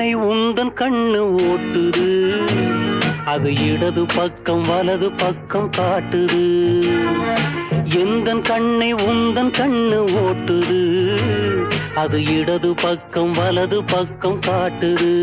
கண்ணை உந்தன் கண்ணு ஓட்டுது அது இடது பக்கம் வலது பக்கம் காட்டுது எந்தன் கண்ணை உந்தன் கண்ணு ஓட்டுது அது இடது பக்கம் வலது பக்கம் காட்டுது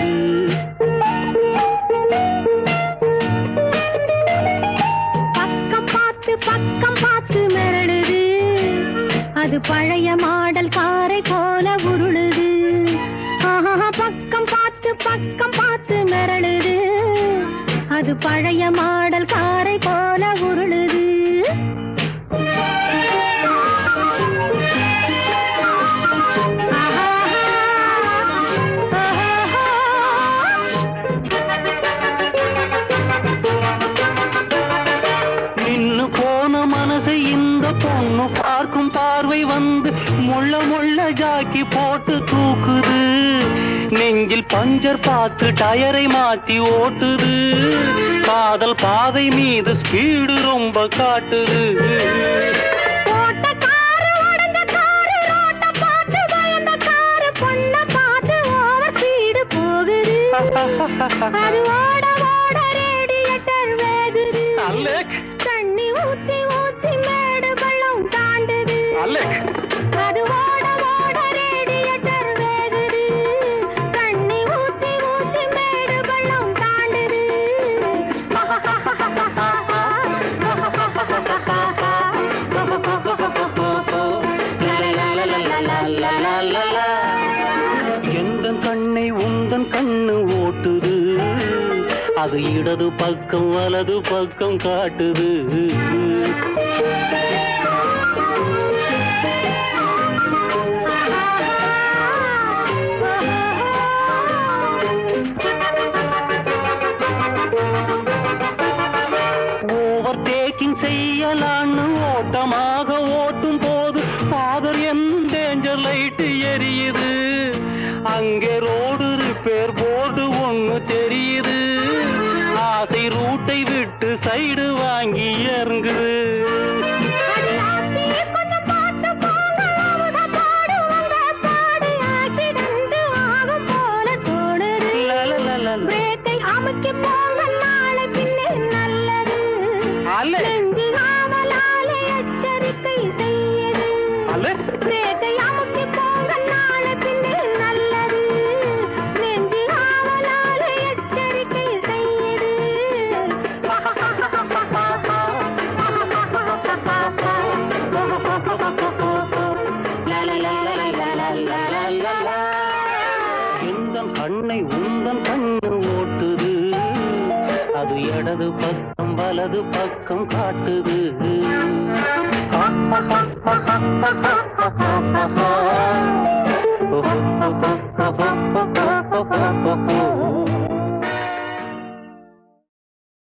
பக்கம் பார்த்து பக்கம் பார்த்து மிரடுது அது பழைய மாடல் காரை போல உருளுது ஆஹா பக்கம் பார்த்து பக்கம் பார்த்து மிரளுது அது பழைய மாடல் காரை போல உருளுது நின்னு போன மனசை இந்த பொண்ணு பார்க்கும் பார்வை வந்து முள்ள முள்ள ஜாக்கி போட்டு தூக்குது நெஞ்சில் பஞ்சர் பார்த்து டயரை மாத்தி ஓட்டுது காதல் பாதை மீது ஸ்பீடு ரொம்ப காட்டுது ஓட்ட காரு உடைஞ்ச காரு ரோட்ட பார்த்து பயந்த காரு பொண்ண பார்த்து ஓவர் ஸ்பீடு போகுது அது ஓட ஓட ரேடியேட்டர் வேகுது அலெக் தண்ணி ஊத்தி ஊத்தி மேடு பள்ளம் தாண்டுது அலெக் அது ஓட ஓட ரேடியேட்டர் வேகுது தண்ணி ஊத்தி ஊத்தி மேடு பள்ளம் தாண்டுது எந்த கண்ணை உந்தன் கண்ணு ஓட்டுது அது இடது பக்கம் வலது பக்கம் காட்டுது ஓவர் டேக்கிங் செய்யலான்னு ஓட்டமாக ஓட்டும் போது ஃபாதர் என் டேஞ்சர் லைட் எரியுது அங்கே ரோடு ரிப்பேர் போர்டு ஒண்ணு தெரியுது ஆசை ரூட்டை விட்டு சைடு வாங்கி இறங்குது கொஞ்சம் பார்த்து போங்க அவங்க பாடுவாங்க பாடு ஆக்சிடென்ட் ஆகும் போல தோணுது லலலலல. பிரேக்கை அமுக்கி போங்க நாளை பின்னே நல்லது அலே. நெஞ்சு காவலாலே எச்சரிக்கை செய்யுது அலே. பிரேக்கை அமுக்கி போங்க நாளை பின்னே நல்லது நெஞ்சு காவலாலே எச்சரிக்கை செய்யுது எந்தன் கண்ணை உந்தன் கண்ணு ஓட்டுது அது இடது பக்கம் வலது பக்கம் காட்டுது